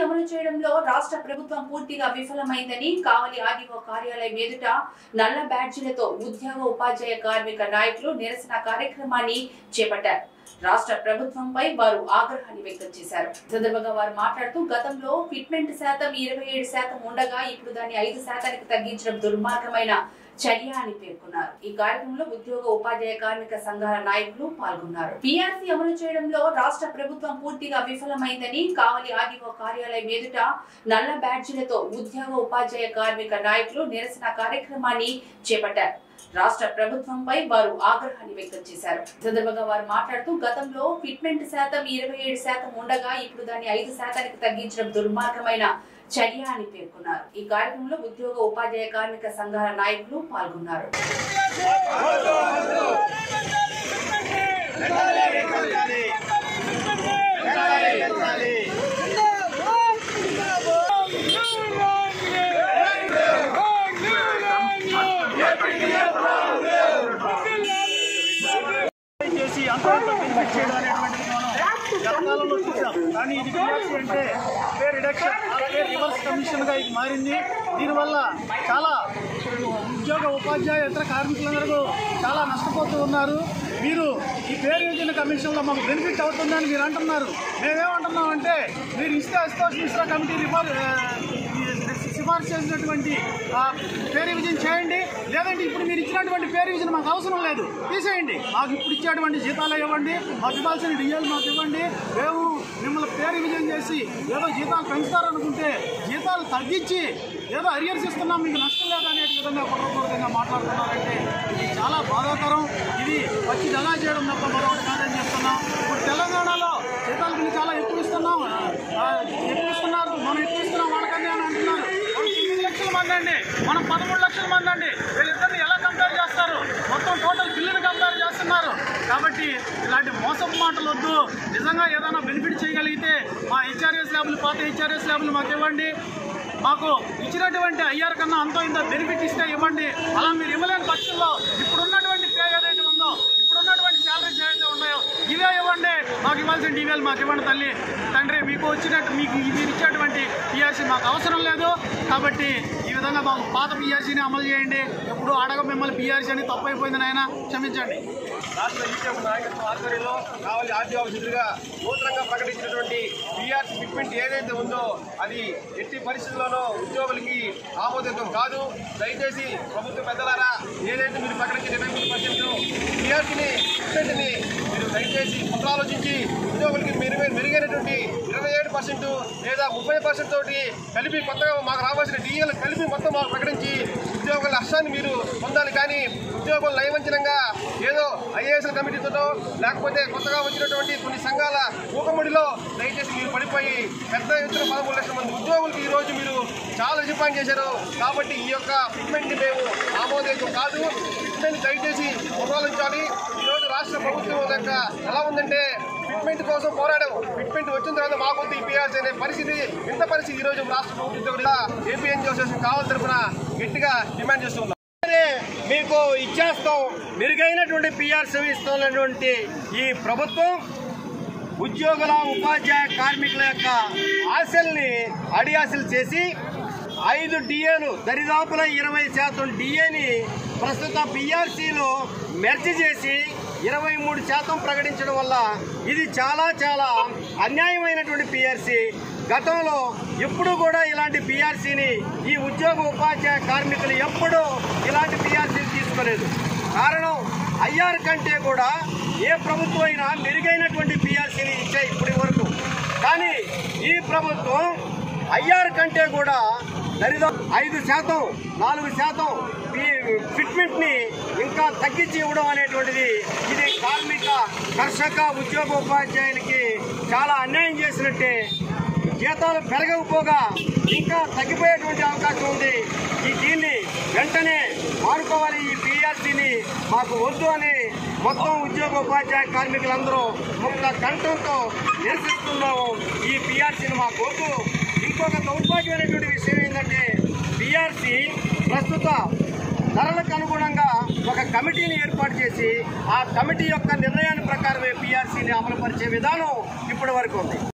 అమలు చేయడంలో రాష్ట్ర ప్రభుత్వం పూర్తిగా విఫలమైందని కావలి ఆర్డీఓ కార్యాలయం ఎదుట నల్ల బ్యాడ్జీలతో ఉద్యోగ ఉపాధ్యాయ కార్మిక నాయకులు నిరసన కార్యక్రమాన్ని చేపట్టారు రాష్ట్ర ప్రభుత్వంపై వారు ఆగ్రహాన్ని వ్యక్తం చేశారు ఈ సందర్భంగా వారు మాట్లాడుతూ గతంలో ఫిట్మెంట్ శాతం ఇరవై ఏడు శాతం ఉండగా ఇప్పుడు దాన్ని ఐదు శాతానికి తగ్గించడం దుర్మార్గమైన చర్య అని పేర్కొన్నారు ఈ కార్యక్రమంలో ఉద్యోగ ఉపాధ్యాయ కార్మిక సంఘాల నాయకులు పాల్గొన్నారు పీఆర్సీ అమలు చేయడంలో రాష్ట్ర ప్రభుత్వం పూర్తిగా విఫలమైందని కావలి ఆర్డీఓ కార్యాలయం ఎదుట నల్ల బ్యాడ్జీలతో ఉద్యోగ ఉపాధ్యాయ కార్మిక నాయకులు నిరసన కార్యక్రమాన్ని చేపట్టారు రాష్ట్ర ప్రభుత్వంపై వారు ఆగ్రహాన్ని వ్యక్తం చేశారు ఈ సందర్భంగా వారు మాట్లాడుతూ గతంలో ఫిట్మెంట్ శాతం ఇరవై ఏడు శాతం ఉండగా ఇప్పుడు దాన్ని ఐదు శాతానికి తగ్గించడం దుర్మార్గమైన చర్య అని పేర్కొన్నారు ఈ కార్యక్రమంలో ఉద్యోగ ఉపాధ్యాయ కార్మిక సంఘాల నాయకులు పాల్గొన్నారు చేసి అంతకంత బెనిఫిట్ చేయడం అనేటువంటిది మనం గతకాలంలో చూసాం కానీ ఇది పిఆర్సీ అంటే పే రిడక్షన్ పే రివర్స్ కమిషన్గా ఇది మారింది దీనివల్ల చాలా ఉద్యోగ ఉపాధ్యాయ ఇతర కార్మికులందరూ చాలా నష్టపోతూ ఉన్నారు మీరు ఈ పేరు రివిజన్ కమిషన్లో మాకు బెనిఫిట్ అవుతుందని మీరు అంటున్నారు మేమేమంటున్నాం అంటే మీరు ఇస్తే అస్తోష్ మిశ్రా కమిటీ రిపోర్ట్ సిఫార్సు చేసినటువంటి ఆ, పే రివిజన్ చేయండి లేదంటే ఇప్పుడు మీరు ఇచ్చినటువంటి పే రివిజన్ మాకు అవసరం లేదు తీసేయండి మాకు ఇప్పుడు ఇచ్చేటువంటి జీతాలు ఇవ్వండి మాకు ఇవ్వాల్సిన డిఎల్ మాకు ఇవ్వండి మేము మిమ్మల్ని పే రివిజన్ చేసి ఏదో జీతాలు పెంచుతారనుకుంటే జీతాలు తగ్గించి ఏదో అరియర్స్ ఇస్తున్నాం మీకు నష్టం లేదు అనే విధంగా కుట్రపూర్వకంగా మాట్లాడుతున్నారంటే ఇది చాలా బాధాకరం ఇది వచ్చి దగా చేయడం తప్ప మరొకటి కాదని చెప్తున్నాం ఇప్పుడు తెలంగాణలో జీతాల గురించి చాలా ఎక్కువ ఇస్తున్నాం ఆ, ఎక్కువ ఇస్తున్నారు మనం ఎక్కువ ఇస్తున్నాం వాళ్ళకన్నా అని అంటున్నారు వాళ్ళు తొమ్మిది లక్షల మంది అండి మనం పదమూడు లక్షల మంది అండి వీళ్ళిద్దరిని ఎలా కంపేర్ చేస్తారు మొత్తం టోటల్ బిల్లుని కంపేర్ చేస్తున్నారు కాబట్టి ఇలాంటి మోసపు మాటలు వద్దు నిజంగా ఏదైనా బెనిఫిట్ చేయగలిగితే మా హెచ్ఆర్ఎస్ ల్యాబ్లు పాత హెచ్ఆర్ఎస్ ల్యాబ్లు మాకు ఇవ్వండి మాకు ఇచ్చినటువంటి ఐఆర్ కన్నా అంతో ఇంత బెనిఫిట్ ఇస్తే ఇవ్వండి అలా మీరు ఇవ్వలేని పక్షంలో ఇప్పుడున్నటువంటి పే ఏదైతే ఉందో ఇప్పుడున్నటువంటి శాలరీస్ ఏదైతే ఉన్నాయో ఇవే ఇవ్వండి మాకు ఇవ్వాల్సిన డివిఎల్ మాకు ఇవ్వండి తల్లి తండ్రి మీకు వచ్చినట్టు మీకు మీరు ఇచ్చేటువంటి పిఆర్సీ మాకు అవసరం లేదు కాబట్టి ఈ విధంగా మాకు పాత పిఆర్సీని అమలు చేయండి ఎప్పుడు అడగ మిమ్మల్ని పిఆర్సీ అని తప్పు అయిపోయింది నాయన క్షమించండి రాష్ట్ర ఈటీఎం నాయకత్వం ఆధ్వర్యంలో కావాలి ఆర్టీఓ ఎదురుగా నూతనంగా ప్రకటించినటువంటి పీఆర్సీ ఫిట్మెంట్ ఏదైతే ఉందో అది ఎట్టి పరిస్థితుల్లోనూ ఉద్యోగులకి ఆమోదితం కాదు దయచేసి ప్రభుత్వ పెద్దలారా ఏదైతే మీరు ప్రకటించిన ఇరవై మూడు పర్సెంట్ పీఆర్సీని ఫిట్మెంట్ని మీరు దయచేసి పునరాలోచించి ఉద్యోగులకి మెరుగైన మెరుగైనటువంటి ఇరవై ఏడు పర్సెంట్ లేదా ముప్పై పర్సెంట్ తోటి కలిపి కొత్తగా మాకు రావాల్సిన డిఎల్ కలిపి మొత్తం మాకు ప్రకటించి ఉద్యోగుల నష్టాన్ని మీరు పొందాలి కానీ ఉద్యోగులు నయవంచనంగా ఏదో ఐఏఎస్ కమిటీతో లేకపోతే కొత్తగా వచ్చినటువంటి కొన్ని సంఘాల ఊకముడిలో దయచేసి మీరు పడిపోయి పెద్ద ఎత్తున పదమూడు లక్షల మంది ఉద్యోగులకి ఈ రోజు మీరు చాలా డిపాయింట్ చేశారు కాబట్టి ఈ యొక్క ఫిట్మెంట్ని మేము ఆమోదయోగ్యం కాదు ఫిట్మెంట్ దయచేసి పునరాలించాలి ఈరోజు రాష్ట్ర ప్రభుత్వం యొక్క ఎలా ఉందంటే ఫిట్మెంట్ కోసం పోరాడాం ఫిట్మెంట్ వచ్చిన తర్వాత మాకు ఈ పిఆర్సీ అనే పరిస్థితి ఇంత పరిస్థితి ఈ రోజు రాష్ట్ర ప్రభుత్వం ఏపీఎన్ అసోసియేషన్ కావాలి తరఫున గట్టిగా డిమాండ్ చేస్తున్నాం మీకు ఇచ్చేస్తాం మెరుగైనటువంటి పిఆర్సీ ఇస్తున్నటువంటి ఈ ప్రభుత్వం ఉద్యోగుల ఉపాధ్యాయ కార్మికుల యొక్క ఆశల్ని అడియాసలు చేసి ఐదు డిఏలు దరిదాపుల ఇరవై శాతం డిఏని ప్రస్తుత పిఆర్సీలో మెర్జ్ చేసి ఇరవై మూడు శాతం ప్రకటించడం వల్ల ఇది చాలా చాలా అన్యాయమైనటువంటి పిఆర్సీ గతంలో ఎప్పుడు కూడా ఇలాంటి పిఆర్సీని ఈ ఉద్యోగ ఉపాధ్యాయ కార్మికులు ఎప్పుడూ ఇలాంటి పిఆర్సీని తీసుకోలేదు కారణం ఐఆర్ కంటే కూడా ఏ ప్రభుత్వం అయినా మెరుగైనటువంటి పిఆర్సీని ఇచ్చాయి ఇప్పటి వరకు కానీ ఈ ప్రభుత్వం ఐఆర్ కంటే కూడా దరిదాపు ఐదు శాతం నాలుగు శాతం ఫిట్మెంట్ ని ఇంకా తగ్గించి ఇవ్వడం అనేటువంటిది ఇది కార్మిక కర్షక ఉద్యోగ ఉపాధ్యాయులకి చాలా అన్యాయం చేసినట్టే జీతాలు పెరగకపోగా ఇంకా తగ్గిపోయేటువంటి అవకాశం ఉంది ఈ దీన్ని వెంటనే మానుకోవాలి ఈ పీఆర్సీని మాకు వద్దు అని మొత్తం ఉద్యోగ ఉపాధ్యాయ కార్మికులందరూ ముక్త కంఠంతో నిరసిస్తున్నాము ఈ పీఆర్సీని మాకు వద్దు ఇంకొక దౌర్భాగ్యమైనటువంటి విషయం ఏంటంటే పీఆర్సీ ప్రస్తుత ధరలకు అనుగుణంగా ఒక కమిటీని ఏర్పాటు చేసి ఆ కమిటీ యొక్క నిర్ణయాన్ని ప్రకారమే పీఆర్సీని అమలుపరిచే విధానం ఇప్పటి వరకు ఉంది